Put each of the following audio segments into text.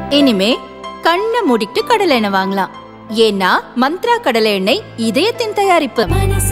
இனிமே கண்ணை மூடிட்டு கடலை எண்ணெய் வாங்கலாம் ஏன்னா மந்த்ரா கடலை எண்ணெய் இதயத்தின் தயாரிப்பு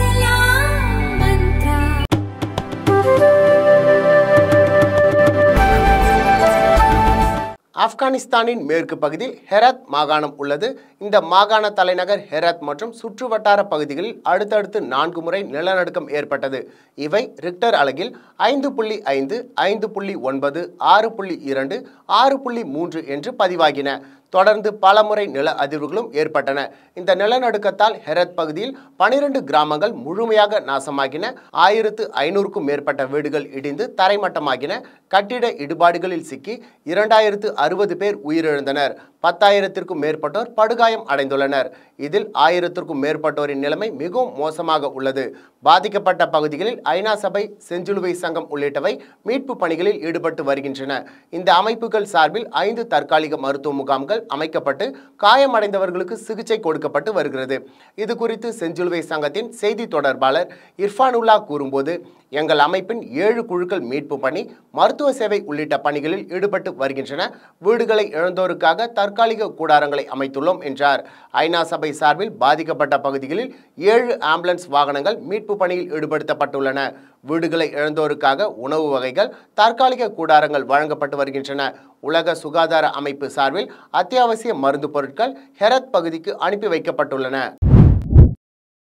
ஆப்கானிஸ்தானின் மேற்கு பகுதியில் ஹெரத் மாகாணம் உள்ளது இந்த மாகாண தலைநகர் ஹெரத் மற்றும் சுற்றுவட்டார பகுதிகளில் அடுத்தடுத்து நான்கு முறை நிலநடுக்கம் ஏற்பட்டது இவை ரிக்டர் அலகில் ஐந்து புள்ளி ஐந்து ஐந்து புள்ளி ஒன்பது ஆறு புள்ளி இரண்டு ஆறு புள்ளி மூன்று என்று பதிவாகின தொடர்ந்து பலமுறை நில அதிர்வுகளும் ஏற்பட்டன இந்த நிலநடுக்கத்தால் ஹெரத் பகுதியில் பனிரெண்டு கிராமங்கள் முழுமையாக நாசமாகின ஆயிரத்து ஐநூறுக்கும் மேற்பட்ட வீடுகள் இடிந்து தரைமட்டமாகின கட்டிட இடிபாடுகளில் சிக்கி இரண்டாயிரத்து அறுபது பேர் உயிரிழந்தனர் பத்தாயிரத்திற்கும் மேற்பட்டோர் படுகாயம் அடைந்துள்ளனர் இதில் ஆயிரத்திற்கும் மேற்பட்டோரின் நிலைமை மிகவும் மோசமாக உள்ளது பாதிக்கப்பட்ட பகுதிகளில் ஐநா சபை செஞ்சிலுவை சங்கம் உள்ளிட்டவை மீட்பு பணிகளில் ஈடுபட்டு வருகின்றன இந்த அமைப்புகள் சார்பில் ஐந்து தற்காலிக மருத்துவ முகாம்கள் அமைக்கப்பட்டு காயமடைந்தவர்களுக்கு சிகிச்சை கொடுக்கப்பட்டு வருகிறது இது குறித்து செஞ்சிலுவை சங்கத்தின் செய்தி தொடர்பாளர் இர்ஃபானுல்லா கூறும்போது எங்கள் அமைப்பின் ஏழு குழுக்கள் மீட்பு பணி மருத்துவ சேவை உள்ளிட்ட பணிகளில் ஈடுபட்டு வருகின்றன வீடுகளை இழந்தோருக்காக தற்காலிக கூடாரங்களை அமைத்துள்ளோம் என்றார் ஐநா சபை சார்பில் பாதிக்கப்பட்ட பகுதிகளில் ஏழு ஆம்புலன்ஸ் வாகனங்கள் மீட்பு பணியில் ஈடுபடுத்தப்பட்டுள்ளன வீடுகளை இழந்தோருக்காக உணவு வகைகள் தற்காலிக கூடாரங்கள் வழங்கப்பட்டு வருகின்றன உலக சுகாதார அமைப்பு சார்பில் அத்தியாவசிய மருந்து பொருட்கள் ஹெரத் பகுதிக்கு அனுப்பி வைக்கப்பட்டுள்ளன